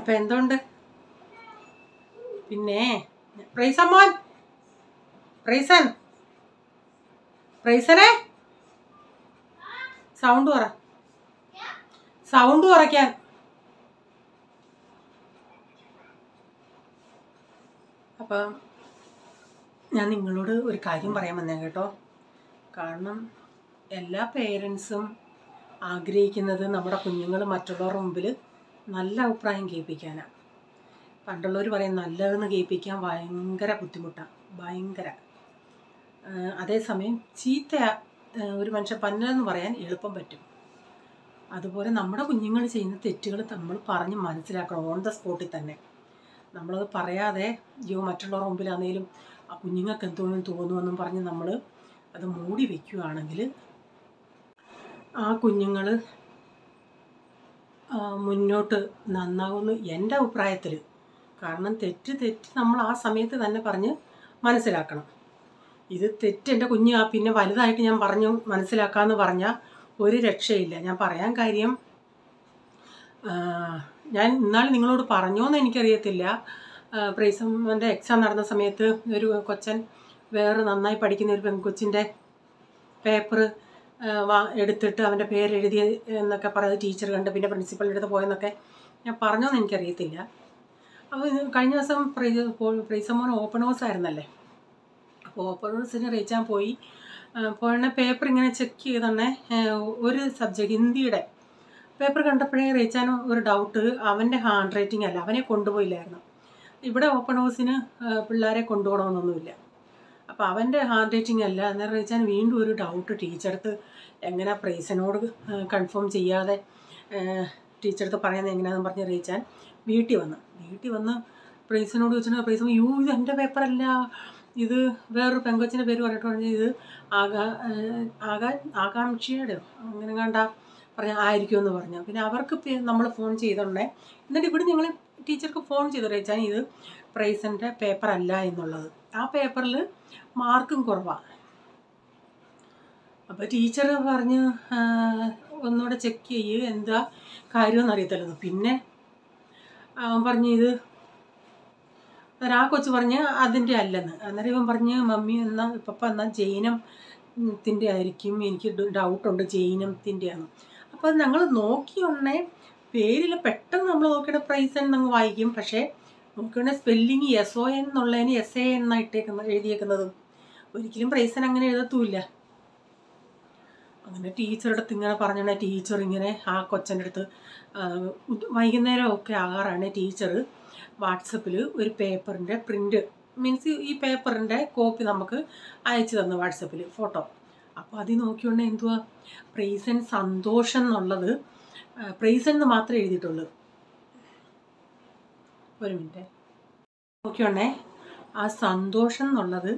അപ്പം എന്തുണ്ട് പിന്നെ പ്രൈസമ്മോൻ പ്രൈസൻ പ്രൈസനെ സൗണ്ട് പറ സൗണ്ട് കുറയ്ക്കാൻ അപ്പം ഞാൻ നിങ്ങളോട് ഒരു കാര്യം പറയാൻ വന്നേ കേട്ടോ കാരണം എല്ലാ പേരൻസും ആഗ്രഹിക്കുന്നത് നമ്മുടെ കുഞ്ഞുങ്ങൾ മറ്റുള്ളവരുടെ മുമ്പിൽ നല്ല അഭിപ്രായം കേൾപ്പിക്കാനാണ് പണ്ടുള്ളവർ പറയും നല്ലതെന്ന് കേൾപ്പിക്കാൻ ഭയങ്കര ബുദ്ധിമുട്ടാണ് ഭയങ്കര ആ, അതേസമയം ചീത്ത ആ, ഒരു മനുഷ്യൻ പന്നലെന്ന് പറയാൻ എളുപ്പം പറ്റും അതുപോലെ നമ്മുടെ കുഞ്ഞുങ്ങൾ ചെയ്യുന്ന തെറ്റുകൾ നമ്മൾ പറഞ്ഞ് മനസ്സിലാക്കണം ഓൺ ദ സ്പോട്ടിൽ തന്നെ നമ്മളത് പറയാതെ അയ്യോ മറ്റുള്ളവരുടെ മുമ്പിലാണെങ്കിലും ആ കുഞ്ഞുങ്ങൾക്ക് എന്തോന്നും തോന്നുമെന്നും പറഞ്ഞ് നമ്മൾ അത് മൂടി വയ്ക്കുകയാണെങ്കിൽ ആ കുഞ്ഞുങ്ങൾ മുന്നോട്ട് നന്നാവുമെന്ന് എൻ്റെ അഭിപ്രായത്തിൽ കാരണം തെറ്റ് തെറ്റ് നമ്മൾ ആ സമയത്ത് തന്നെ പറഞ്ഞ് മനസ്സിലാക്കണം ഇത് തെറ്റ് എൻ്റെ കുഞ്ഞ് ആ പിന്നെ വലുതായിട്ട് ഞാൻ പറഞ്ഞു മനസ്സിലാക്കാമെന്ന് പറഞ്ഞാൽ ഒരു രക്ഷയില്ല ഞാൻ പറയാൻ കാര്യം ആ, ഞാൻ ഇന്നാൾ നിങ്ങളോട് പറഞ്ഞോന്ന് എനിക്കറിയത്തില്ല പ്രൈസമ്മൻ്റെ എക്സാം നടന്ന സമയത്ത് ഒരു കൊച്ചൻ വേറെ നന്നായി പഠിക്കുന്ന ഒരു പെൺകൊച്ചിൻ്റെ പേപ്പർ എടുത്തിട്ട് അവൻ്റെ പേരെഴുതി എന്നൊക്കെ പറയുന്നത് ടീച്ചർ കണ്ട് പിന്നെ പ്രിൻസിപ്പളിൻ്റെ അടുത്ത് പോയെന്നൊക്കെ ഞാൻ പറഞ്ഞോന്ന് എനിക്കറിയത്തില്ല അപ്പോൾ ഇത് കഴിഞ്ഞ ദിവസം പ്രൈസ് പ്രൈസമ്മോൻ ഓപ്പൺ ഹൗസ് ആയിരുന്നല്ലേ അപ്പോൾ ഓപ്പൺ ഹൗസിന് റീച്ചാൻ പോയി പോണ പേപ്പർ ഇങ്ങനെ ചെക്ക് ചെയ്തന്നെ ഒരു സബ്ജക്റ്റ് ഹിന്ദിയുടെ പേപ്പർ കണ്ടപ്പോഴേ റീച്ചാൻ ഒരു ഡൗട്ട് അവൻ്റെ ഹാൻഡ് റൈറ്റിംഗ് അല്ല അവനെ കൊണ്ടുപോയില്ലായിരുന്നു ഇവിടെ ഓപ്പൺ ഹൗസിന് പിള്ളേരെ കൊണ്ടുപോകണമെന്നൊന്നുമില്ല അപ്പോൾ അവൻ്റെ ഹാൻഡ് റൈറ്റിംഗ് അല്ല അന്നേരം റീച്ചാൻ വീണ്ടും ഒരു ഡൗട്ട് ടീച്ചറടുത്ത് എങ്ങനെ പ്രൈസിനോട് കൺഫേം ചെയ്യാതെ ടീച്ചറടുത്ത് പറയുന്നത് എങ്ങനെയാണെന്ന് പറഞ്ഞ് റീച്ചാൻ വീട്ടിൽ വന്ന് വീട്ടിൽ വന്ന് പ്രൈസിനോട് ചോദിച്ചിട്ട് പ്രൈസ് യൂ ഇത് എൻ്റെ പേപ്പറല്ല ഇത് വേറൊരു പെങ്കൊച്ചിൻ്റെ പേര് പറഞ്ഞിട്ട് പറഞ്ഞു ഇത് ആകാ ആകാ ആകാംക്ഷയുടെ അങ്ങനെ കണ്ട പറഞ്ഞ ആയിരിക്കുമെന്ന് പറഞ്ഞു പിന്നെ അവർക്ക് നമ്മൾ ഫോൺ ചെയ്തോണ്ടേ എന്നിട്ട് ഇവിടെ നിങ്ങൾ ടീച്ചർക്ക് ഫോൺ ചെയ്തു റേച്ചാൻ ഇത് പ്രൈസിൻ്റെ പേപ്പർ അല്ല എന്നുള്ളത് ആ പേപ്പറിൽ മാർക്കും കുറവാണ് അപ്പോൾ ടീച്ചർ പറഞ്ഞ് ആ, ഒന്നുകൂടെ ചെക്ക് ചെയ്യുക എന്താ കാര്യമെന്ന് അറിയത്തില്ലെന്ന് പിന്നെ അവൻ പറഞ്ഞു ഇത് അന്നേരം ആ കൊച്ചു പറഞ്ഞ് അതിൻ്റെ അല്ലെന്ന് അന്നേരം ഇവൻ പറഞ്ഞ് മമ്മി എന്നാ പപ്പ എന്നാ ജൈനത്തിൻ്റെ ആയിരിക്കും എനിക്ക് ഡൗട്ടുണ്ട് ജൈനത്തിൻ്റെയാണ് അപ്പോൾ ഞങ്ങൾ നോക്കിയുണ്ടേ പേരിൽ പെട്ടെന്ന് നമ്മൾ നോക്കിയിട്ട് പ്രൈസ് എന്നങ്ങ് വായിക്കും പക്ഷേ നോക്കിയുണ്ടെ സ്പെല്ലിങ് എസ് ഒ എൻ എന്നുള്ളതിന് എസ് എ എന്നാണ് ഇട്ടേക്കുന്നത് എഴുതിയേക്കുന്നത് ഒരിക്കലും പ്രൈസൻ അങ്ങനെ എഴുതത്തുമില്ല അങ്ങനെ ടീച്ചറുടെ അടുത്ത് ഇങ്ങനെ പറഞ്ഞാൽ ടീച്ചർ ഇങ്ങനെ ആ കൊച്ചൻ്റെ അടുത്ത് ആ, ഉത് വൈകുന്നേരമൊക്കെ ആകാറാണ് ടീച്ചർ വാട്സപ്പിൽ ഒരു പേപ്പറിൻ്റെ പ്രിൻ്റ് മീൻസ് ഈ പേപ്പറിൻ്റെ കോപ്പി നമുക്ക് അയച്ചു തന്നു വാട്സപ്പിൽ ഫോട്ടോ അപ്പോൾ അതിൽ നോക്കിയോണ്ട് എന്തുവാ പ്രൈസൻ സന്തോഷം എന്നുള്ളത് പ്രൈസൻ എന്ന് മാത്രമേ എഴുതിയിട്ടുള്ളൂ ഒരു മിനിറ്റ് നോക്കിയോണ്ടേ ആ സന്തോഷം എന്നുള്ളത്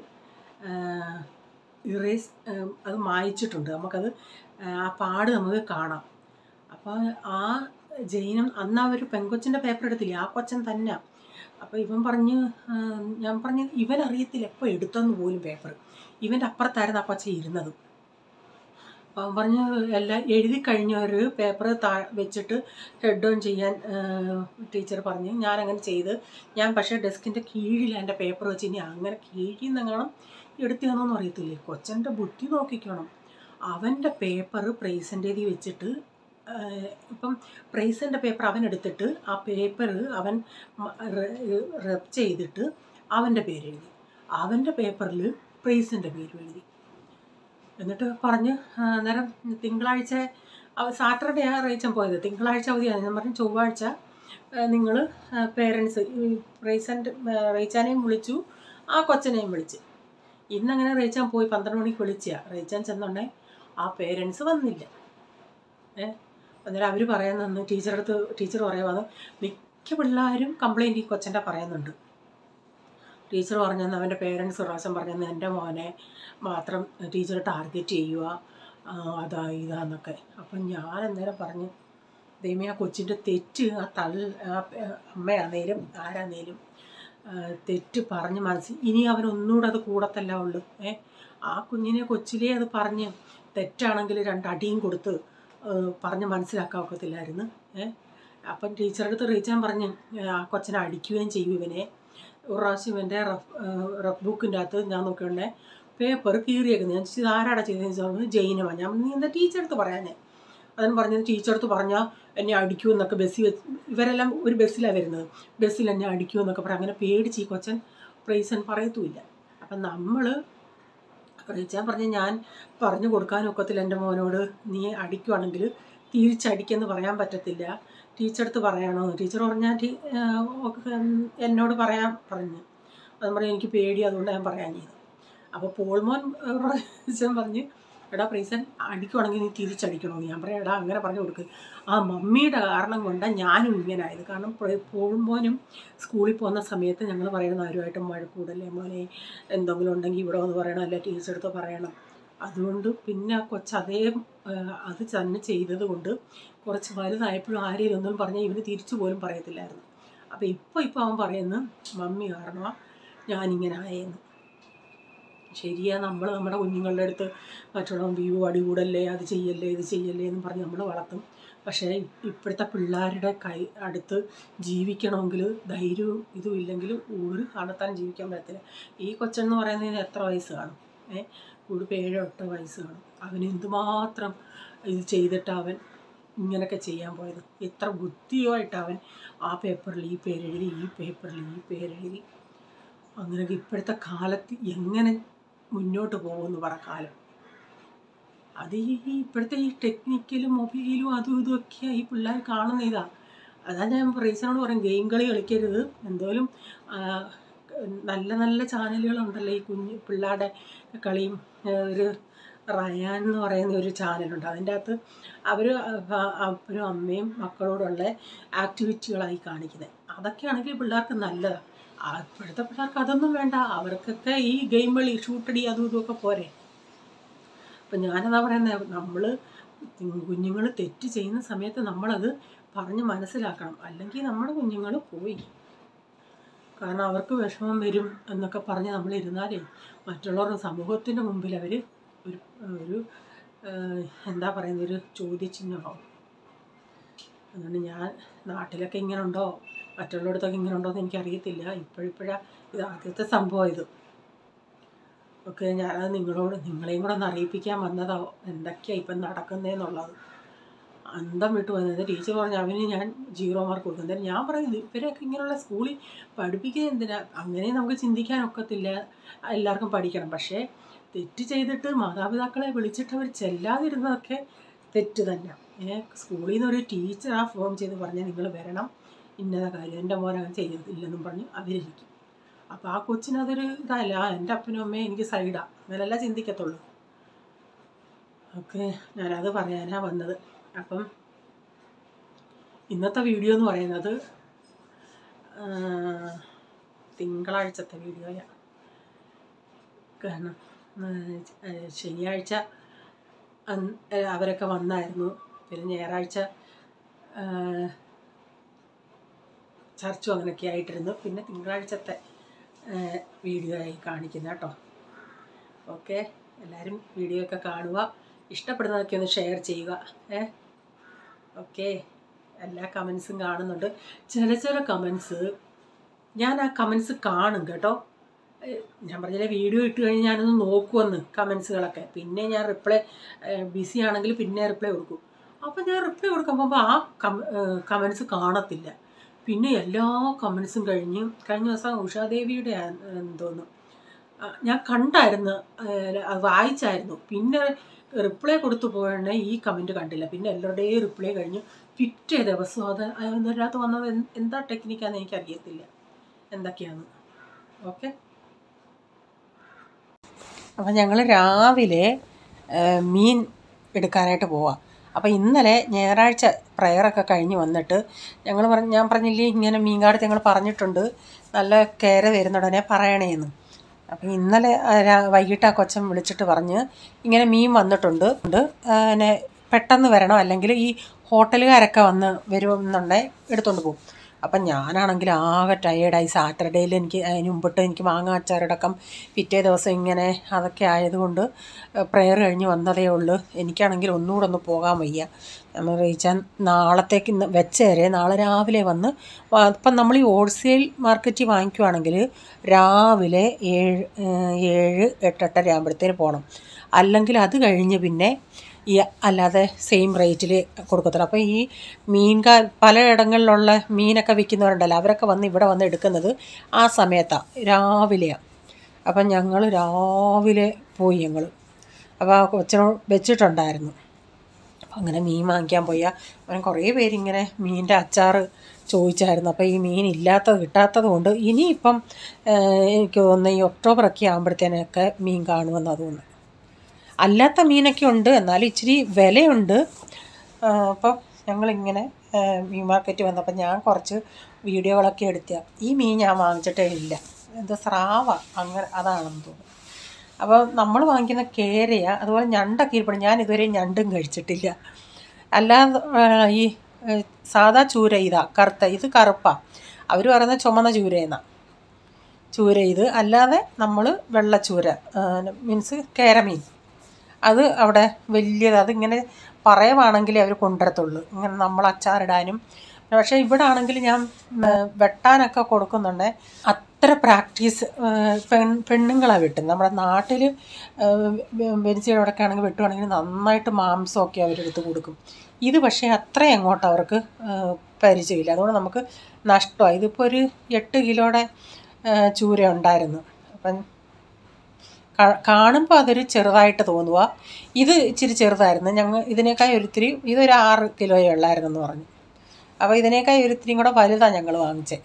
ഇറേസ് അത് മായിച്ചിട്ടുണ്ട് നമുക്കത് ആ, ആ പാട് നമുക്ക് കാണാം അപ്പോൾ ആ ജൈനം അന്ന് ആ ഒരു പെങ്കൊച്ചിൻ്റെ പേപ്പർ എടുത്തില്ലേ ആ കൊച്ചൻ തന്നെ അപ്പോൾ ഇവൻ പറഞ്ഞ് ആ, ഞാൻ പറഞ്ഞ് ഇവൻ അറിയത്തില്ല എപ്പോൾ എടുത്തെന്ന് പോലും പേപ്പർ ഇവൻ്റെ അപ്പുറത്തായിരുന്നു ആ കൊച്ചൻ ഇരുന്നത് അപ്പോൾ അവൻ പറഞ്ഞ് എല്ലാം എഴുതി കഴിഞ്ഞവർ പേപ്പർ താ വെച്ചിട്ട് ഹെഡ് ഓൺ ചെയ്യാൻ ടീച്ചർ പറഞ്ഞു ഞാൻ അങ്ങനെ ചെയ്ത് ഞാൻ പക്ഷേ ഡെസ്കിൻ്റെ കീഴിൽ എൻ്റെ പേപ്പർ വെച്ച് ഇനി അങ്ങനെ കീഴിൽ നിന്നെങ്ങാണം എടുത്തിയാണോന്ന് അറിയത്തില്ലേ കൊച്ചൻ്റെ ബുദ്ധി നോക്കിക്കണം അവൻ്റെ പേപ്പർ പ്രൈസൻ്റേതി വെച്ചിട്ട് ആ, ഇപ്പം പ്രൈസിൻ്റെ പേപ്പർ അവൻ എടുത്തിട്ട് ആ പേപ്പർ അവൻ റെപ്പ് ചെയ്തിട്ട് അവൻ്റെ പേരെഴുതി അവൻ്റെ പേപ്പറിൽ പ്രൈസിൻ്റെ പേരും എഴുതി എന്നിട്ട് പറഞ്ഞ് ആ, അന്നേരം തിങ്കളാഴ്ച സാറ്റർഡേ ആ റേച്ചൻ പോയത് തിങ്കളാഴ്ച അവധിയാണ് ഞാൻ പറഞ്ഞു ചൊവ്വാഴ്ച നിങ്ങൾ പേരൻസ് റേച്ചൻ്റെ റേച്ചാനെയും വിളിച്ചു ആ കൊച്ചനെയും വിളിച്ച് ഇന്നങ്ങനെ റേച്ചാൻ പോയി പന്ത്രണ്ട് മണിക്ക് വിളിച്ചാ റേച്ചാൻ ചെന്നുണ്ടേ ആ പേരൻസ് വന്നില്ല ഏ അന്നേരം അവർ പറയുന്നു ടീച്ചറെ അടുത്ത് ടീച്ചർ പറയുവാന്ന് മിക്ക പിള്ളേരും കംപ്ലൈൻറ്റ് ഈ കൊച്ചൻ്റെ പറയുന്നുണ്ട് ടീച്ചർ പറഞ്ഞെന്ന് അവൻ്റെ പേരൻസ് പ്രാവശ്യം പറഞ്ഞെന്ന് എൻ്റെ മോനെ മാത്രം ടീച്ചർ ടാർഗറ്റ് ചെയ്യുക ആ, അതാ ഇതാന്നൊക്കെ അപ്പം ഞാൻ അന്നേരം പറഞ്ഞു ദൈവമേ ആ കൊച്ചിൻ്റെ തെറ്റ് ആ തള്ള ആ പ- അമ്മയാന്നേലും ആരാന്നേലും ആ, തെറ്റ് പറഞ്ഞ് മനസ്സിൽ ഇനി അവൻ ഒന്നുകൂടെ അത് കൂടത്തല്ല ഉള്ളു ഏ ആ കുഞ്ഞിനെ കൊച്ചിലേ അത് പറഞ്ഞ് തെറ്റാണെങ്കിൽ രണ്ടടിയും കൊടുത്ത് ആ, പറഞ്ഞ് മനസ്സിലാക്കാൻ ഒക്കത്തില്ലായിരുന്നു ഏ അപ്പം ടീച്ചറുടെ അടുത്ത് റീച്ചാൻ പറഞ്ഞ് ആ കൊച്ചനെ അടിക്കുകയും ചെയ്യും ഇവനെ ഒരു പ്രാവശ്യം എൻ്റെ റഫ് റഫ് ബുക്കിൻ്റെ അകത്ത് ഞാൻ നോക്കിയോണ്ടേ പേപ്പർ കീറിയേക്കുന്നത് ഞാൻ ചോദിച്ചത് ആരാടാ ചെയ്തതെന്ന് ചോദിച്ചു ജൈനമാണ് ഞാൻ നീ എന്താ ടീച്ചർ അടുത്ത് പറയാനേ അതിന് പറഞ്ഞത് ടീച്ചർ അടുത്ത് പറഞ്ഞാൽ എന്നെ അടിക്കുമെന്നൊക്കെ ബസ്സിൽ വെച്ച് ഇവരെല്ലാം ഒരു ബസ്സിലാണ് വരുന്നത് ബസ്സിൽ എന്നെ അടിക്കുമെന്നൊക്കെ പറയാം അങ്ങനെ പേടിച്ച് ഈ കൊച്ചൻ പ്രൈസൻ പറയത്തുമില്ല അപ്പം നമ്മൾ റീച്ചാൻ പറഞ്ഞ് ഞാൻ പറഞ്ഞു കൊടുക്കാനൊക്കത്തില്ല എൻ്റെ മോനോട് നീ അടിക്കുവാണെങ്കിൽ തിരിച്ചടിക്കെന്ന് പറയാൻ പറ്റത്തില്ല ടീച്ചർ അടുത്ത് പറയണോ ടീച്ചർ പറഞ്ഞാൽ ടീ ആഹ് ഒക്കെ എന്നോട് പറയാൻ പറഞ്ഞു അത് പറഞ്ഞ് എനിക്ക് പേടി അതുകൊണ്ട് ഞാൻ പറയാൻ ചെയ്തു അപ്പോൾ പോൾമോൻ റീച്ചൻ പറഞ്ഞ് എടാ പ്രീസൻ അടിക്കുവാണെങ്കിൽ നീ തിരിച്ചടിക്കണമെന്ന് ഞാൻ പറയാം എടാ അങ്ങനെ പറഞ്ഞു കൊടുക്ക് ആ മമ്മിയുടെ കാരണം കൊണ്ടാണ് ഞാനും ഇങ്ങനെ ആയത് കാരണം പ്ര- പോൾമോനും സ്കൂളിൽ പോകുന്ന സമയത്ത് ഞങ്ങൾ പറയുന്ന ആരുമായിട്ടും വഴക്കൂടല്ലേ മോനെ എന്തെങ്കിലും ഉണ്ടെങ്കിൽ ഇവിടെ വന്ന് പറയണം അല്ലെ ടീച്ചർ അടുത്ത് പറയണം അതുകൊണ്ട് പിന്നെ ആ കൊച്ച് അതേ ആ, അത് തന്നെ ചെയ്തത് കൊണ്ട് കുറച്ച് വലുതായപ്പോഴും ആരെയും ഒന്നും പറഞ്ഞാൽ ഇവന് തിരിച്ചു പോലും പറയത്തില്ലായിരുന്നു അപ്പോൾ ഇപ്പോൾ ഇപ്പോൾ അവൻ പറയുന്നു മമ്മി കാരണമാണ് ഞാനിങ്ങനെ ആയെന്ന് ശരിയാ നമ്മൾ നമ്മുടെ കുഞ്ഞുങ്ങളുടെ അടുത്ത് മറ്റുള്ളവൻ വ്യൂ അടികൂടല്ലേ അത് ചെയ്യല്ലേ ഇത് ചെയ്യല്ലേ എന്ന് പറഞ്ഞ് നമ്മൾ വളർത്തും പക്ഷേ ഇപ്പോഴത്തെ പിള്ളേരുടെ കൈ അടുത്ത് ജീവിക്കണമെങ്കിൽ ധൈര്യവും ഇതും ഇല്ലെങ്കിൽ ഒരു കാലത്താനും ജീവിക്കാൻ പറ്റത്തില്ല ഈ കൊച്ചെന്ന് പറയുന്നതിന് എത്ര വയസ്സ് കാണും ഏ കൂടുതൽ ഏഴോ എട്ടോ വയസ്സ് കാണും അവന് എന്തുമാത്രം ഇത് ചെയ്തിട്ട് അവൻ ഇങ്ങനെയൊക്കെ ചെയ്യാൻ പോയത് എത്ര ബുദ്ധിയുമായിട്ട് അവൻ ആ പേപ്പറിൽ ഈ പേരെഴുതി ഈ പേപ്പറിൽ ഈ പേരെഴുതി അങ്ങനെയൊക്കെ ഇപ്പോഴത്തെ കാലത്ത് എങ്ങനെ മുന്നോട്ട് പോകുമെന്ന് പറ കാലം അത് ഈ ഈ ഇപ്പോഴത്തെ ഈ ടെക്നിക്കലും മൊബൈലും അതും ഇതും ഒക്കെ ഈ പിള്ളേർ കാണുന്ന ഇതാ അതാ ഞാൻ റീസണോട് പറയും ഗെയിം കളി കളിക്കരുത് എന്തോലും ആ, നല്ല നല്ല ചാനലുകളുണ്ടല്ലോ ഈ കുഞ്ഞ് പിള്ളേരുടെ കളിയും ആ, ഒരു റയാൻ എന്ന് പറയുന്ന ഒരു ചാനലുണ്ട് അതിൻ്റെ അകത്ത് അവർ അപ്പനും അമ്മയും മക്കളോടുള്ള ആക്ടിവിറ്റികളായി കാണിക്കുന്നത് അതൊക്കെയാണെങ്കിൽ പിള്ളേർക്ക് നല്ലതാണ് ആ, ഇപ്പോഴത്തെ പിള്ളേർക്ക് അതൊന്നും വേണ്ട അവർക്കൊക്കെ ഈ ഗെയിം കളി ഷൂട്ടടി അതും ഇതുമൊക്കെ പോരെ അപ്പം ഞാനതാ പറയുന്നത് നമ്മൾ കുഞ്ഞുങ്ങൾ തെറ്റ് ചെയ്യുന്ന സമയത്ത് നമ്മളത് പറഞ്ഞ് മനസ്സിലാക്കണം അല്ലെങ്കിൽ നമ്മുടെ കുഞ്ഞുങ്ങൾ പോയി കാരണം അവർക്ക് വിഷമം വരും എന്നൊക്കെ പറഞ്ഞ് നമ്മൾ ഇരുന്നാലേ മറ്റുള്ളവരുടെ സമൂഹത്തിൻ്റെ മുമ്പിൽ അവർ ഒരു ഒരു ഏഹ്, എന്താ പറയുന്ന ഒരു ചോദ്യചിഹ്നമാവും അതുകൊണ്ട് ഞാൻ നാട്ടിലൊക്കെ ഇങ്ങനെ ഉണ്ടോ മറ്റുള്ളിടത്തൊക്കെ ഇങ്ങനെ ഉണ്ടോ എന്ന് എനിക്കറിയത്തില്ല ഇപ്പോഴിപ്പോഴാണ് ഇത് ആദ്യത്തെ സംഭവം ഇത് ഓക്കെ ഞാനത് നിങ്ങളോട് നിങ്ങളെയും കൂടെ ഒന്ന് അറിയിപ്പിക്കാൻ വന്നതാ എന്തൊക്കെയാണ് ഇപ്പം നടക്കുന്നതെന്നുള്ളത് അന്തം വിട്ടു വന്നത് ടീച്ചർ പറഞ്ഞു അവന് ഞാൻ ജീറോ മാർക്ക് കൊടുക്കും എന്തായാലും ഞാൻ പറയുന്നത് ഇവരൊക്കെ ഇങ്ങനെയുള്ള സ്കൂളിൽ പഠിപ്പിക്കുന്നത് എന്തിനാ അങ്ങനെ നമുക്ക് ചിന്തിക്കാൻ ഒക്കത്തില്ല എല്ലാവർക്കും പഠിക്കണം പക്ഷേ തെറ്റ് ചെയ്തിട്ട് മാതാപിതാക്കളെ വിളിച്ചിട്ട് അവർ ചെല്ലാതിരുന്നതൊക്കെ തെറ്റ് തന്നെ ഏ സ്കൂളിൽ നിന്ന് ഒരു ടീച്ചർ ആ ഫോൺ ചെയ്ത് പറഞ്ഞാൽ നിങ്ങൾ വരണം ഇന്നത കാര്യം എൻ്റെ മോൻ അങ്ങനെ ചെയ്തില്ലെന്നും പറഞ്ഞ് അവരിരിക്കും അപ്പോൾ ആ കൊച്ചിന് അതൊരു ഇതല്ല ആ, എൻ്റെ അപ്പനും അമ്മയും എനിക്ക് സൈഡാ അങ്ങനെയല്ല ചിന്തിക്കത്തുള്ളൂ ഓക്കെ ഞാനത് പറയാനാ വന്നത് അപ്പം ഇന്നത്തെ വീഡിയോ എന്ന് പറയുന്നത് ആ, തിങ്കളാഴ്ചത്തെ വീഡിയോയാണ് കാരണം ആ, ശനിയാഴ്ച അന്ന് അവരൊക്കെ വന്നായിരുന്നു പിന്നെ ഞായറാഴ്ച ആ, ചർച്ചും അങ്ങനെയൊക്കെ ആയിട്ടിരുന്നു പിന്നെ തിങ്കളാഴ്ചത്തെ ആ, വീഡിയോ ആയി കാണിക്കുന്ന കേട്ടോ ഓക്കെ എല്ലാവരും വീഡിയോ ഒക്കെ കാണുക ഇഷ്ടപ്പെടുന്നതൊക്കെ ഒന്ന് ഷെയർ ചെയ്യുക ഏ ഓക്കെ എല്ലാ കമൻസും കാണുന്നുണ്ട് ചില ചില കമൻസ് ഞാൻ ആ കമൻസ് കാണും കേട്ടോ ഏ, ഞാൻ പറഞ്ഞില്ലേ വീഡിയോ ഇട്ട് കഴിഞ്ഞ് ഞാനൊന്ന് നോക്കുമെന്ന് കമൻസുകളൊക്കെ പിന്നെ ഞാൻ റിപ്ലൈ ബിസി ആണെങ്കിൽ പിന്നെ റിപ്ലൈ കൊടുക്കും അപ്പോൾ ഞാൻ റിപ്ലൈ കൊടുക്കാൻ പോകുമ്പോൾ ആ കമൻസ് കാണത്തില്ല പിന്നെ എല്ലാ കമൻസും കഴിഞ്ഞ് കഴിഞ്ഞ ദിവസം ഉഷാദേവിയുടെ ആ- എന്തോന്ന് ആ, ഞാൻ കണ്ടായിരുന്നു ആ, അത് വായിച്ചായിരുന്നു പിന്നെ റിപ്ലൈ കൊടുത്തു പോയണേ ഈ കമൻറ്റ് കണ്ടില്ല പിന്നെ എല്ലാവരുടെയും റിപ്ലൈ കഴിഞ്ഞു പിറ്റേ ദിവസം അത് അതിനകത്ത് വന്നത് എന്ത് എന്താ ടെക്നിക്കാന്ന് എനിക്കറിയത്തില്ല എന്തൊക്കെയാന്ന് ഓക്കെ അപ്പം ഞങ്ങൾ രാവിലെ ആ, മീൻ എടുക്കാനായിട്ട് പോവാം അപ്പോൾ ഇന്നലെ ഞായറാഴ്ച പ്രയറൊക്കെ കഴിഞ്ഞ് വന്നിട്ട് ഞങ്ങൾ പറഞ്ഞ് ഞാൻ പറഞ്ഞില്ലേ ഇങ്ങനെ മീൻകാടത്ത് ഞങ്ങൾ പറഞ്ഞിട്ടുണ്ട് നല്ല കയറി വരുന്നുടനെ പറയണേന്ന് അപ്പം ഇന്നലെ ആ, രാ- വൈകിട്ട് ആ കൊച്ചൻ വിളിച്ചിട്ട് പറഞ്ഞ് ഇങ്ങനെ മീൻ വന്നിട്ടുണ്ട് ഉണ്ട് ആ, പിന്നെ പെട്ടെന്ന് വരണം അല്ലെങ്കിൽ ഈ ഹോട്ടലുകാരൊക്കെ വന്ന് വരുമെന്നുണ്ടെങ്കിൽ എടുത്തുകൊണ്ട് പോകും അപ്പം ഞാനാണെങ്കിൽ ആകെ ടയേർഡായി സാറ്റർഡേയിൽ എനിക്ക് അതിന് മുമ്പിട്ട് എനിക്ക് മാങ്ങ അച്ചാറടക്കം പിറ്റേ ദിവസം ഇങ്ങനെ അതൊക്കെ ആയതുകൊണ്ട് പ്രെയർ കഴിഞ്ഞ് വന്നതേ ഉള്ളൂ എനിക്കാണെങ്കിൽ ഒന്നുകൂടെ ഒന്ന് പോകാൻ വയ്യ നമ്മൾ റീച്ചാൻ നാളത്തേക്ക് ഇന്ന് വെച്ചേരെ നാളെ രാവിലെ വന്ന് വാ- ഇപ്പം നമ്മൾ ഈ ഹോൾസെയിൽ മാർക്കറ്റിൽ വാങ്ങിക്കുവാണെങ്കിൽ രാവിലെ ഏഴ് ഏഹ് ഏഴ് എട്ടെട്ടര ആകുമ്പോഴത്തേന് പോകണം അല്ലെങ്കിൽ അത് കഴിഞ്ഞ് പിന്നെ ഈ അല്ലാതെ സെയിം റേറ്റിൽ കൊടുക്കത്തുള്ളൂ അപ്പോൾ ഈ മീൻകാർ പലയിടങ്ങളിലുള്ള മീനൊക്കെ വിൽക്കുന്നവരുണ്ടല്ലോ അവരൊക്കെ വന്ന് ഇവിടെ വന്ന് എടുക്കുന്നത് ആ സമയത്താണ് രാവിലെയാണ് അപ്പം ഞങ്ങൾ രാവിലെ പോയി ഞങ്ങൾ അപ്പോൾ ആ കൊച്ചിനോട് വെച്ചിട്ടുണ്ടായിരുന്നു അപ്പം അങ്ങനെ മീൻ വാങ്ങിക്കാൻ പോയ അവൻ കുറേ പേരിങ്ങനെ മീനിൻ്റെ അച്ചാറ് ചോദിച്ചായിരുന്നു അപ്പോൾ ഈ മീൻ ഇല്ലാത്തത് കിട്ടാത്തത് കൊണ്ട് ഇനിയിപ്പം ഏഹ്, എനിക്ക് തോന്നുന്നു ഈ ഒക്ടോബറൊക്കെ ആകുമ്പോഴത്തേനൊക്കെ മീൻ കാണുമെന്നാണ് തോന്നുന്നത് അല്ലാത്ത മീനൊക്കെ ഉണ്ട് എന്നാലും ഇച്ചിരി വിലയുണ്ട് ആ, അപ്പം ഞങ്ങളിങ്ങനെ ആ, മീൻ മാർക്കറ്റ് വന്നപ്പോൾ ഞാൻ കുറച്ച് വീഡിയോകളൊക്കെ എടുത്ത ഈ മീൻ ഞാൻ വാങ്ങിച്ചിട്ടേ ഇല്ല എന്തോ സ്രാവ അങ്ങനെ അതാണെന്ന് തോന്നുന്നു അപ്പോൾ നമ്മൾ വാങ്ങിക്കുന്ന കേരയ അതുപോലെ ഞണ്ടൊക്കെ ഇരിപ്പുണ്ട് ഞാൻ ഇതുവരെ ഞണ്ടും കഴിച്ചിട്ടില്ല അല്ലാതെ ആ, ഈ ഏ, സാദാ ചൂര ഇതാ കറുത്ത ഇത് കറുപ്പാ അവർ പറയുന്നത് ചുമന്ന ചൂരയെന്നാണ് ചൂര ഇത് അല്ലാതെ നമ്മൾ വെള്ളച്ചൂര മീൻസ് കേരമീൻ അത് അവിടെ വലിയത് അതിങ്ങനെ പറയുവാണെങ്കിലേ അവർ കൊണ്ടുവരത്തുള്ളൂ ഇങ്ങനെ നമ്മൾ അച്ചാറിടാനും പക്ഷേ ഇവിടെ ആണെങ്കിൽ ഞാൻ ഉം, വെട്ടാനൊക്കെ കൊടുക്കുന്നുണ്ട് അത്ര പ്രാക്ടീസ് പെൺ പെണ്ണുങ്ങളാണ് വെട്ടുന്നത് നമ്മുടെ നാട്ടിൽ വെരിച്ചയോടൊക്കെ ആണെങ്കിൽ വെട്ടുവാണെങ്കിൽ നന്നായിട്ട് മാംസമൊക്കെ അവരെടുത്ത് കൊടുക്കും ഇത് പക്ഷേ അത്ര അങ്ങോട്ട് അവർക്ക് ആ, പരിചയമില്ല അതുകൊണ്ട് നമുക്ക് നഷ്ടമായി ഇതിപ്പോൾ ഒരു എട്ട് കിലോയുടെ ആ, ചൂര ഉണ്ടായിരുന്നു അപ്പം കാണുമ്പോൾ അതൊരു ചെറുതായിട്ട് തോന്നുക ഇത് ഇച്ചിരി ചെറുതായിരുന്നു ഞങ്ങൾ ഇതിനേക്കാൾ ഒരിത്തിരി ഇതൊരു ആറ് കിലോയേ ഉള്ളായിരുന്നു എന്ന് പറഞ്ഞു അപ്പോൾ ഇതിനേക്കാൾ ഒരിത്തിരിയും കൂടെ വലുതാണ് ഞങ്ങൾ വാങ്ങിച്ചത്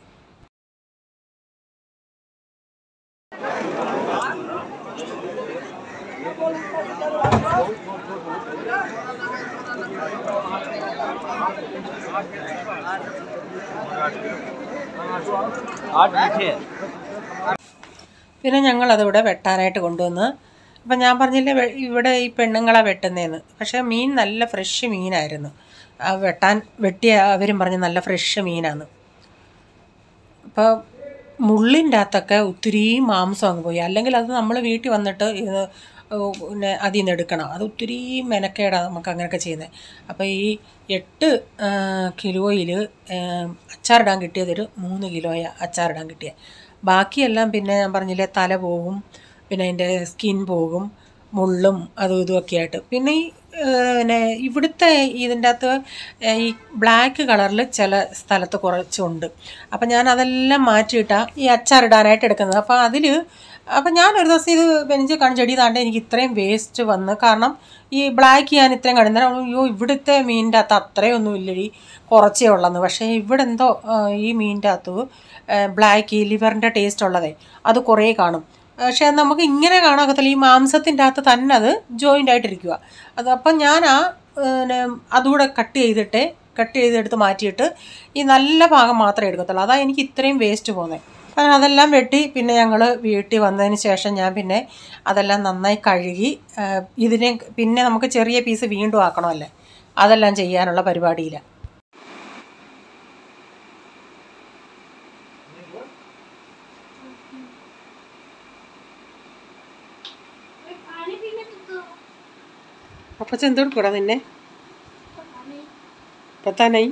आठ मीठे പിന്നെ ഞങ്ങൾ അതിവിടെ വെട്ടാനായിട്ട് കൊണ്ടുവന്ന് അപ്പം ഞാൻ പറഞ്ഞില്ലേ വെ- ഇവിടെ ഈ പെണ്ണുങ്ങളെ വെട്ടുന്നതെന്ന് പക്ഷേ മീൻ നല്ല ഫ്രഷ് മീനായിരുന്നു ആ വെട്ടാൻ വെട്ടിയ അവരും പറഞ്ഞ് നല്ല ഫ്രഷ് മീനാണ് അപ്പോൾ മുള്ളിൻ്റെ അകത്തൊക്കെ ഒത്തിരി മാംസം അങ്ങ് പോയി അല്ലെങ്കിൽ അത് നമ്മൾ വീട്ടിൽ വന്നിട്ട് ഇത് പിന്നെ അതിൽ നിന്ന് എടുക്കണം അത് ഒത്തിരി മെനക്കേടാണ് നമുക്ക് അങ്ങനെയൊക്കെ ചെയ്യുന്നത് അപ്പോൾ ഈ എട്ട് കിലോയിൽ അച്ചാറിടാൻ കിട്ടിയതൊരു മൂന്ന് കിലോയ അച്ചാറിടാൻ കിട്ടിയ ബാക്കിയെല്ലാം പിന്നെ ഞാൻ പറഞ്ഞില്ലേ തല പോകും പിന്നെ അതിൻ്റെ സ്കിൻ പോകും മുള്ളും അതും ഇതുമൊക്കെ ആയിട്ട് പിന്നെ ഈ ഏഹ്, പിന്നെ ഇവിടുത്തെ ഇതിൻ്റെ അകത്ത് ഏഹ്, ഈ ബ്ലാക്ക് കളറിൽ ചില സ്ഥലത്ത് കുറച്ചുണ്ട് അപ്പം ഞാൻ അതെല്ലാം മാറ്റിയിട്ടാണ് ഈ അച്ചാറിടാനായിട്ട് എടുക്കുന്നത് അപ്പോൾ അതിൽ അപ്പം ഞാൻ ഒരു ദിവസം ഇത് ബെഞ്ച് കാണിച്ചടി താണ്ട് എനിക്ക് ഇത്രയും വേസ്റ്റ് വന്ന് കാരണം ഈ ബ്ലാക്ക് ഞാൻ ഇത്രയും കാണുന്നത് അയ്യോ ഇവിടുത്തെ മീനിൻ്റെ അകത്ത് അത്രയൊന്നും ഇല്ലടി കുറച്ചേ ഉള്ളെന്ന് പക്ഷേ ഇവിടെ എന്തോ ആ, ഈ മീനിൻ്റെ അകത്ത് ബ്ലാക്ക് ഈ ലിവറിൻ്റെ ടേസ്റ്റ് ഉള്ളതേ അത് കുറേ കാണും പക്ഷേ നമുക്ക് ഇങ്ങനെ കാണാക്കത്തില്ല ഈ മാംസത്തിൻ്റെ അകത്ത് തന്നെ അത് ജോയിൻ്റ് ആയിട്ടിരിക്കുക അത് അപ്പം ഞാൻ ആ പിന്നെ അതുകൂടെ കട്ട് ചെയ്തിട്ട് കട്ട് ചെയ്തെടുത്ത് മാറ്റിയിട്ട് ഈ നല്ല ഭാഗം മാത്രമേ എടുക്കത്തുള്ളൂ അതാണ് എനിക്ക് ഇത്രയും വേസ്റ്റ് പോകുന്നത് അപ്പം അതെല്ലാം വെട്ടി പിന്നെ ഞങ്ങൾ വീട്ടിൽ വന്നതിന് ശേഷം ഞാൻ പിന്നെ അതെല്ലാം നന്നായി കഴുകി ആ, ഇതിനെ പിന്നെ നമുക്ക് ചെറിയ പീസ് വീണ്ടും ആക്കണമല്ലേ അതെല്ലാം ചെയ്യാനുള്ള പരിപാടിയില്ല पानी पीने तो അപ്പച്ച എന്തോട് കൂടാ നിന്നെ പത്താനായി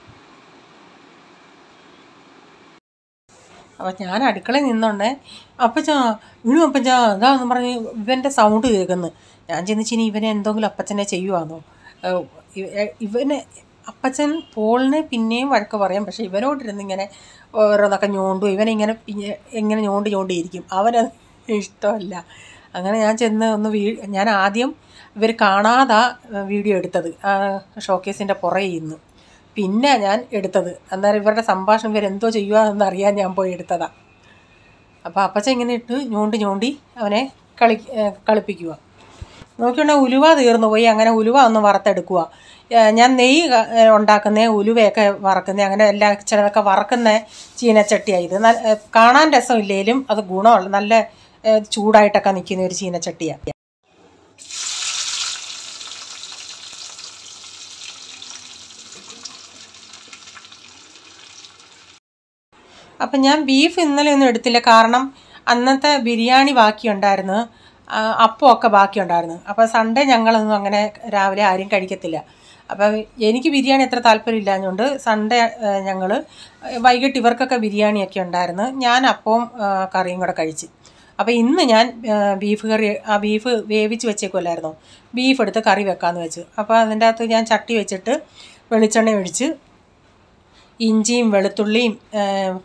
അപ്പം ഞാൻ അടുക്കളയിൽ നിന്നുണ്ടേ അപ്പച്ച വീണു അപ്പച്ച അതാന്ന് പറഞ്ഞ് ഇവൻ്റെ സൗണ്ട് കേൾക്കുന്നു ഞാൻ ചെന്നിച്ചിനി ഇവനെ എന്തെങ്കിലും അപ്പച്ചനെ ചെയ്യുവാന്നോ ഏഹ് ഇവ- ഏഹ് ഇവനെ അപ്പച്ചൻ പോളിനെ പിന്നെയും വഴക്ക് പറയും പക്ഷെ ഇവനോട്ടിരുന്ന് ഇങ്ങനെ ഓരോന്നൊക്കെ ഞോണ്ടും ഇവനിങ്ങനെ പിഞ്ഞെ- ഇങ്ങനെ ഞോണ്ടി ഞോണ്ടിയിരിക്കും അവനത് ഇഷ്ടമല്ല അങ്ങനെ ഞാൻ ചെന്ന് ഒന്ന് വീ ഞാൻ ആദ്യം ഇവർ കാണാതാ വീഡിയോ എടുത്തത് ഷോക്കേസിൻ്റെ പുറകിൽ നിന്ന് പിന്നെ ഞാൻ എടുത്തത് അന്നേരം ഇവരുടെ സംഭാഷണം ഇവരെന്തോ ചെയ്യുക എന്നറിയാൻ ഞാൻ പോയി എടുത്തതാ അപ്പോൾ അപ്പച്ച ഇങ്ങനെ ഇട്ട് ഞോണ്ടി ഞോണ്ടി അവനെ കളി ഏഹ് കളിപ്പിക്കുക നോക്കിയുണ്ടെങ്കിൽ ഉലുവ തീർന്നു പോയി അങ്ങനെ ഉലുവ ഒന്ന് വറുത്തെടുക്കുക ഏഹ് ഞാൻ നെയ്യ് ക- ഏഹ് ഉണ്ടാക്കുന്ന ഉലുവയൊക്കെ വറക്കുന്ന അങ്ങനെ എല്ലാ ചിലതൊക്കെ വറക്കുന്ന ചീനച്ചട്ടിയാണ് ഇത് നല്ല ഏഹ് കാണാൻ രസമില്ലേലും അത് ഗുണമുള്ള നല്ല ഏഹ് ചൂടായിട്ടൊക്കെ നിൽക്കുന്ന ഒരു ചീനച്ചട്ടിയാണ് അപ്പം ഞാൻ ബീഫ് ഇന്നലെ ഒന്നും എടുത്തില്ല കാരണം അന്നത്തെ ബിരിയാണി ബാക്കിയുണ്ടായിരുന്നു ആ, അപ്പമൊക്കെ ബാക്കിയുണ്ടായിരുന്നു അപ്പോൾ സൺഡേ ഞങ്ങളൊന്നും അങ്ങനെ രാവിലെ ആരും കഴിക്കത്തില്ല അപ്പം എനിക്ക് ബിരിയാണി അത്ര താല്പര്യമില്ലാഞ്ഞുകൊണ്ട് സൺഡേ ഞങ്ങൾ വൈകിട്ട് ഇവർക്കൊക്കെ ബിരിയാണിയൊക്കെ ഉണ്ടായിരുന്നു ഞാൻ അപ്പവും ആ, കറിയും കൂടെ കഴിച്ച് അപ്പോൾ ഇന്ന് ഞാൻ ആ, ബീഫ് കറി ആ ബീഫ് വേവിച്ച് വെച്ചേക്കുമല്ലായിരുന്നോ ബീഫ് എടുത്ത് കറി വെക്കാമെന്ന് വെച്ചു അപ്പോൾ അതിൻ്റെ അകത്ത് ഞാൻ ചട്ടി വെച്ചിട്ട് വെളിച്ചെണ്ണ ഒഴിച്ച് ഇഞ്ചിയും വെളുത്തുള്ളിയും ഏം,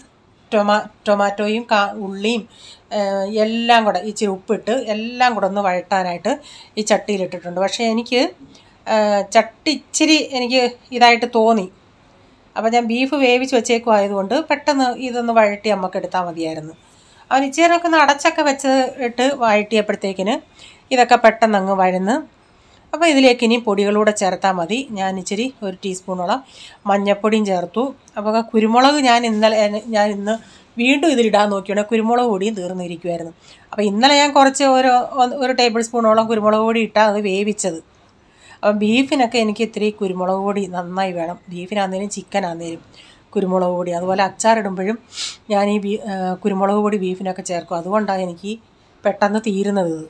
ടൊമാ ടൊമാറ്റോയും കാ ഉള്ളിയും ഏഹ്, എല്ലാം കൂടെ ഇച്ചിരി ഉപ്പിട്ട് എല്ലാം കൂടെ ഒന്ന് വഴട്ടാനായിട്ട് ഈ ചട്ടിയിലിട്ടിട്ടുണ്ട് പക്ഷേ എനിക്ക് ഏഹ്, ചട്ടി ഇച്ചിരി എനിക്ക് ഇതായിട്ട് തോന്നി അപ്പോൾ ഞാൻ ബീഫ് വേവിച്ച് വെച്ചേക്കും ആയതുകൊണ്ട് പെട്ടെന്ന് ഇതൊന്ന് വഴട്ടി നമുക്ക് എടുത്താൽ മതിയായിരുന്നു അവൻ ഇച്ചിരിയൊക്കെ ഒന്ന് അടച്ചൊക്കെ വെച്ച് ഇട്ട് വഴട്ടിയപ്പോഴത്തേക്കിന് ഇതൊക്കെ പെട്ടെന്ന് അങ്ങ് വഴന്ന് അപ്പോൾ ഇതിലേക്ക് ഇനി പൊടികളൂടെ ചേർത്താൽ മതി ഞാൻ ഇച്ചിരി ഒരു ടീസ്പൂണോളം മഞ്ഞൾപ്പൊടിയും ചേർത്തു അപ്പോൾ കുരുമുളക് ഞാൻ ഇന്നലെ ഞാൻ ഇന്ന് വീണ്ടും ഇതിലിടാൻ നോക്കിയാണ് കുരുമുളക് പൊടിയും തീർന്നിരിക്കുമായിരുന്നു അപ്പോൾ ഇന്നലെ ഞാൻ കുറച്ച് ഒരു ഒന്ന് ഒരു ടേബിൾ സ്പൂണോളം കുരുമുളക് പൊടി ഇട്ടാണ് അത് വേവിച്ചത് അപ്പം ബീഫിനൊക്കെ എനിക്ക് ഇത്തിരി കുരുമുളക് പൊടി നന്നായി വേണം ബീഫിനാന്നേലും ചിക്കനാന്നേലും കുരുമുളക് പൊടി അതുപോലെ അച്ചാറിടുമ്പോഴും ഞാൻ ഈ ബീ ആ, കുരുമുളക് പൊടി ബീഫിനൊക്കെ ചേർക്കും അതുകൊണ്ടാണ് എനിക്ക് പെട്ടെന്ന് തീരുന്നത് ഇത്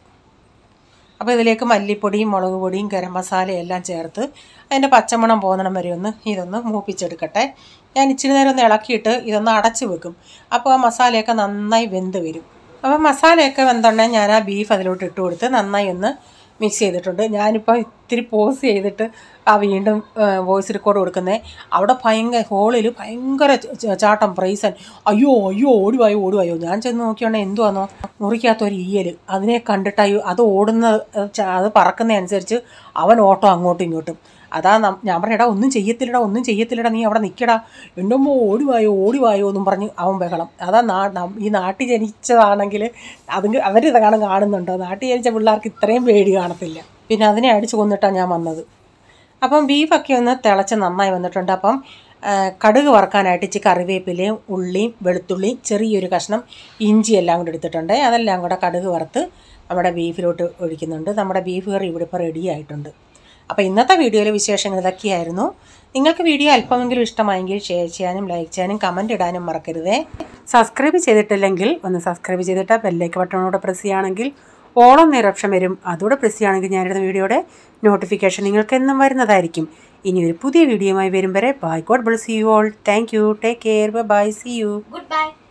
അപ്പോൾ ഇതിലേക്ക് മല്ലിപ്പൊടിയും മുളക് പൊടിയും ഗരം മസാലയും എല്ലാം ചേർത്ത് അതിൻ്റെ പച്ചമണം പോകുന്നിടം വരെ ഒന്ന് ഇതൊന്ന് മൂപ്പിച്ചെടുക്കട്ടെ ഞാൻ ഇച്ചിരി നേരം ഒന്ന് ഇളക്കിയിട്ട് ഇതൊന്ന് അടച്ച് വെക്കും അപ്പോൾ ആ മസാലയൊക്കെ നന്നായി വെന്ത് വരും അപ്പോൾ മസാലയൊക്കെ വെന്തോണ്ടേ ഞാൻ ആ ബീഫ് അതിലോട്ട് ഇട്ട് കൊടുത്ത് നന്നായി ഒന്ന് മിക്സ് ചെയ്തിട്ടുണ്ട് ഞാനിപ്പോൾ ഇത്തിരി പോസ് ചെയ്തിട്ട് ആ വീണ്ടും വോയിസ് റെക്കോർഡ് കൊടുക്കുന്നത് അവിടെ ഭയങ്കര ഹോളിൽ ഭയങ്കര ച- ച- ചാട്ടം പ്രൈസൻ അയ്യോ അയ്യോ ഓടുവായോ ഓടുവായോ ഞാൻ ചെന്ന് നോക്കിയോണ്ടേ എന്തുവാന്നോ മുറിക്കാത്തൊരു ഈയൽ അതിനെ കണ്ടിട്ടായി അത് ഓടുന്ന ഏഹ്, ച- അത് പറക്കുന്നതനുസരിച്ച് അവൻ ഓട്ടം അങ്ങോട്ടും ഇങ്ങോട്ടും അതാ നം- ഞാൻ പറഞ്ഞ എടാ ഒന്നും ചെയ്യത്തില്ലടാ ഒന്നും ചെയ്യത്തില്ലടാ നീ അവിടെ നിൽക്കടാ എൻ്റെ അമ്മ ഓടിവായോ ഓടിവായോ എന്നും പറഞ്ഞ് അവൻ ബഹളം അതാ നാ നം- ഈ നാട്ടിൽ ജനിച്ചതാണെങ്കിൽ അതും അവരിത് കാണാൻ കാണുന്നുണ്ടോ നാട്ടിൽ ജനിച്ച പിള്ളേർക്ക് ഇത്രയും പേടി കാണത്തില്ല പിന്നെ അതിനെ അടിച്ച് കൊന്നിട്ടാണ് ഞാൻ വന്നത് അപ്പം ബീഫൊക്കെ ഒന്ന് തിളച്ച് നന്നായി വന്നിട്ടുണ്ട് അപ്പം ആ, കടുക് വറുക്കാനായിട്ട് ഇച്ചിരി കറിവേപ്പിലയും ഉള്ളിയും വെളുത്തുള്ളിയും ചെറിയൊരു കഷ്ണം ഇഞ്ചി എല്ലാം കൂടെ എടുത്തിട്ടുണ്ട് അതെല്ലാം കൂടെ കടുക് വറുത്ത് നമ്മുടെ ബീഫിലോട്ട് ഒഴിക്കുന്നുണ്ട് നമ്മുടെ ബീഫ് കറി ഇവിടെ ഇപ്പോൾ റെഡി ആയിട്ടുണ്ട് അപ്പോൾ ഇന്നത്തെ വീഡിയോയിലെ വിശേഷങ്ങൾ ഇതൊക്കെയായിരുന്നു നിങ്ങൾക്ക് വീഡിയോ അല്പമെങ്കിലും ഇഷ്ടമായെങ്കിൽ ഷെയർ ചെയ്യാനും ലൈക്ക് ചെയ്യാനും കമൻറ്റ് ഇടാനും മറക്കരുതേ സബ്സ്ക്രൈബ് ചെയ്തിട്ടില്ലെങ്കിൽ ഒന്ന് സബ്സ്ക്രൈബ് ചെയ്തിട്ട് ബെല്ലേക്ക് ബട്ടണോടെ പ്രസ് ചെയ്യുകയാണെങ്കിൽ ഓളം നിറക്ഷം വരും അതോടെ പ്രസ് ചെയ്യുകയാണെങ്കിൽ ഞാനിടുന്ന വീഡിയോയുടെ നോട്ടിഫിക്കേഷൻ നിങ്ങൾക്ക് എന്നും വരുന്നതായിരിക്കും ഇനി ഒരു പുതിയ വീഡിയോയുമായി വരും വരെ bye god bless you all thank you take care bye see you Goodbye.